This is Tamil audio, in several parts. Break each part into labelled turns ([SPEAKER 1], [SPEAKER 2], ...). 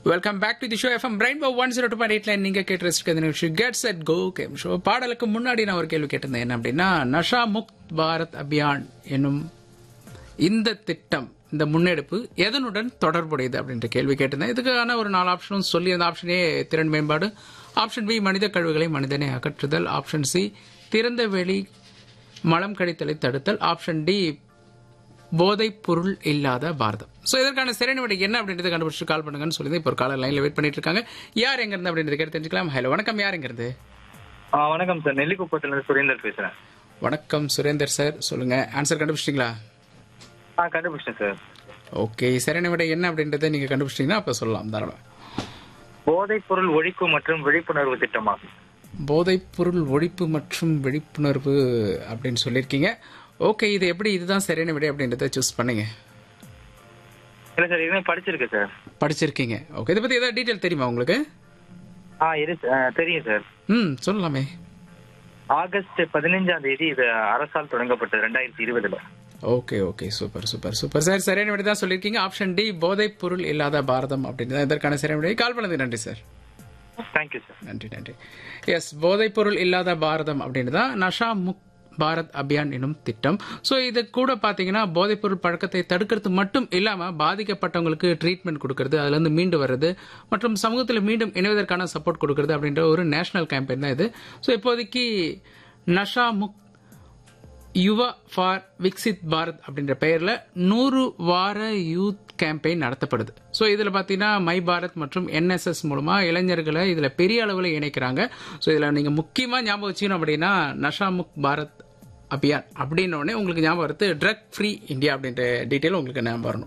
[SPEAKER 1] welcome back to the show FM Rainbow one zero two point eight line நீங்க கேட்டு ரசிக்கிறது நிகழ்ச்சி get set go game show பாடலுக்கு முன்னாடி நான் ஒரு கேள்வி கேட்டிருந்தேன் என்ன அப்படின்னா நஷா முக்த் பாரத் அபியான் என்னும் இந்த திட்டம் இந்த முன்னெடுப்பு எதனுடன் தொடர்புடையது அப்படின்ற கேள்வி கேட்டிருந்தேன் இதுக்கான ஒரு நாலு ஆப்ஷனும் சொல்லி அந்த ஆப்ஷன் ஏ திறன் மேம்பாடு ஆப்ஷன் பி மனித கழிவுகளை மனிதனை அகற்றுதல் ஆப்ஷன் சி திறந்த வெளி மலம் கழித்தலை தடுத்தல் ஆப்ஷன் டி போதைப் பொருள் இல்லாத பாரதம் ஸோ இதற்கான சிறை விடை என்ன அப்படின்றத கண்டுபிடிச்சு கால் பண்ணுங்கன்னு சொல்லி இப்போ ஒரு காலர் லைன்ல வெயிட் பண்ணிட்டு இருக்காங்க யார் எங்க இருந்து அப்படின்றத கேட்டு தெரிஞ்சுக்கலாம் ஹலோ வணக்கம் யார் எங்க இருந்து
[SPEAKER 2] ஆ, வணக்கம் சார் நெல்லிக்குப்பத்துல இருந்து சுரேந்தர் பேசுறேன்
[SPEAKER 1] வணக்கம் சுரேந்தர் சார் சொல்லுங்க ஆன்சர் கண்டுபிடிச்சிட்டீங்களா
[SPEAKER 2] ஆ கண்டுபிடிச்சேன் சார்
[SPEAKER 1] ஓகே சிறை விடை என்ன அப்படின்றத நீங்க கண்டுபிடிச்சிட்டீங்கன்னா அப்ப சொல்லலாம் தாராளம்
[SPEAKER 2] போதைப் பொருள் ஒழிப்பு மற்றும் விழிப்புணர்வு திட்டமாகும்
[SPEAKER 1] போதைப் பொருள் ஒழிப்பு மற்றும் விழிப்புணர்வு அப்படின்னு சொல்லியிருக்கீங்க ஓகே இது எப்படி இதுதான் சரியான விடை அப்படின்றத சூஸ் பண்ணுங்க
[SPEAKER 2] இல்ல சார் இதுவுமே படிச்சிருக்கேன் சார்
[SPEAKER 1] படிச்சிருக்கீங்க ஓகே இதை பத்தி ஏதாவது டீட்டெயில் தெரியுமா உங்களுக்கு
[SPEAKER 2] ஆ இரு ஆ, தெரியும் சார்
[SPEAKER 1] ம் சொல்லலாமே
[SPEAKER 2] ஆகஸ்ட் பதினைஞ்சாம் தேதி இது அரசால் தொடங்கப்பட்டது ரெண்டாயிரத்தி இருபதுல
[SPEAKER 1] okay okay super super super sir சரியான விடை தான் சொல்லியிருக்கீங்க ஆப்ஷன் டி போதைப் பொருள் இல்லாத பாரதம் அப்படின்னு தான் இதற்கான சரியான விடை கால் பண்ணது நன்றி சார்
[SPEAKER 2] தேங்க்யூ சார்
[SPEAKER 1] நன்றி நன்றி எஸ் போதைப் பொருள் இல்லாத பாரதம் அப்படின்னு தான் நஷா முக் பாரத் அபியான் எனும் திட்டம் ஸோ இது கூட பார்த்தீங்கன்னா போதைப் பொருள் பழக்கத்தை தடுக்கிறது மட்டும் இல்லாமல் பாதிக்கப்பட்டவங்களுக்கு ட்ரீட்மெண்ட் கொடுக்கறது அதுலேருந்து மீண்டு வர்றது மற்றும் சமூகத்தில் மீண்டும் இணைவதற்கான சப்போர்ட் கொடுக்கறது அப்படின்ற ஒரு நேஷனல் கேம்பெயின் தான் இது ஸோ இப்போதைக்கு நஷா முக் யுவா ஃபார் விக்சித் பாரத் அப்படின்ற பெயர்ல நூறு வார யூத் கேம்பெயின் நடத்தப்படுது ஸோ இதில் பார்த்தீங்கன்னா மை பாரத் மற்றும் என்எஸ்எஸ் மூலமா இளைஞர்களை இதில் பெரிய அளவில் இணைக்கிறாங்க ஸோ இதில் நீங்கள் முக்கியமாக ஞாபகம் வச்சுக்கணும் அப்படின்னா நஷா முக் பாரத் அபியான் அப்படின்ன உடனே உங்களுக்கு ஞாபகம் வருது ட்ரக் ஃப்ரீ இந்தியா அப்படின்ற டீட்டெயில் உங்களுக்கு ஞாபகம் வரணும்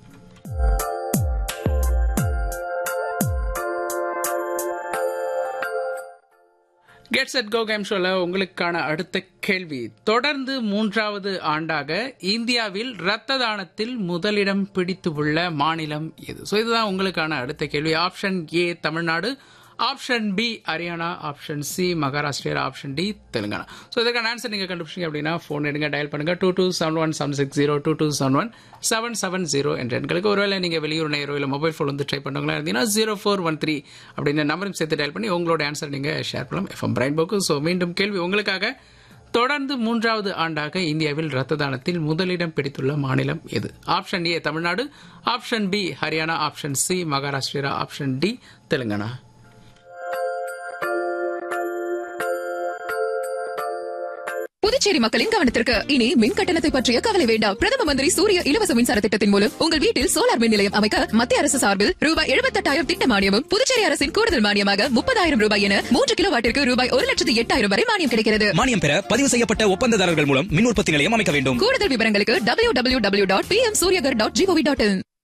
[SPEAKER 1] கெட்ஸ் அட் கோ கேம் ஷோல உங்களுக்கான அடுத்த கேள்வி தொடர்ந்து மூன்றாவது ஆண்டாக இந்தியாவில் ரத்த தானத்தில் முதலிடம் பிடித்து உள்ள மாநிலம் எது ஸோ இதுதான் உங்களுக்கான அடுத்த கேள்வி option A Tamil Nadu option B Haryana option C Maharashtra option D Telangana so இதற்கான ஆன்சர் நீங்கள் கண்டுபிடிச்சிங்க அப்படின்னா ஃபோன் எடுங்க டயல் பண்ணுங்க two two seven one seven six zero two two seven one seven seven zero என்ற எண்களுக்கு ஒருவேளை நீங்கள் வெளியூர் நேரோ இல்லை மொபைல் ஃபோன் வந்து ட்ரை பண்ணுறவங்களா இருந்தீங்கன்னா ஜீரோ ஃபோர் ஒன் த்ரீ அப்படின்ற நம்பரும் சேர்த்து டயல் பண்ணி உங்களோட ஆன்சர் நீங்கள் ஷேர் பண்ணலாம் எஃப்எம் பிரைன் போக்கு ஸோ மீண்டும் கேள்வி உங்களுக்காக தொடர்ந்து மூன்றாவது ஆண்டாக இந்தியாவில் ரத்த தானத்தில் முதலிடம் பிடித்துள்ள மாநிலம் எது option A Tamil Nadu option B Haryana option C Maharashtra option D Telangana
[SPEAKER 3] Puducherry மக்களின் கவனத்திற்கு இனி மின் கட்டணத்தை பற்றிய கவலை வேண்டாம் பிரதம மந்திரி சூரிய இலவச மின்சார திட்டத்தின் மூலம் உங்கள் வீட்டில் சோலார் மின் நிலையம் அமைக்க மத்திய அரசு சார்பில் ரூபாய் எழுபத்தெட்டாயிரம் திட்ட மானியமும் புதுச்சேரி அரசின் கூடுதல் மானியமாக முப்பதாயிரம் ரூபாய் என மூன்று கிலோ வாட்டிற்கு ரூபாய் ஒரு லட்சத்து எட்டாயிரம் வரை மானியம் கிடைக்கிறது
[SPEAKER 4] மானியம் பெற பதிவு செய்யப்பட்ட ஒப்பந்ததாரர்கள் மூலம் மின் உற்பத்தி நிலையம் அமைக்க வேண்டும்
[SPEAKER 3] கூடுதல் விவரங்களுக்கு W W W dot P M Suryaghar dot GOV dot இன்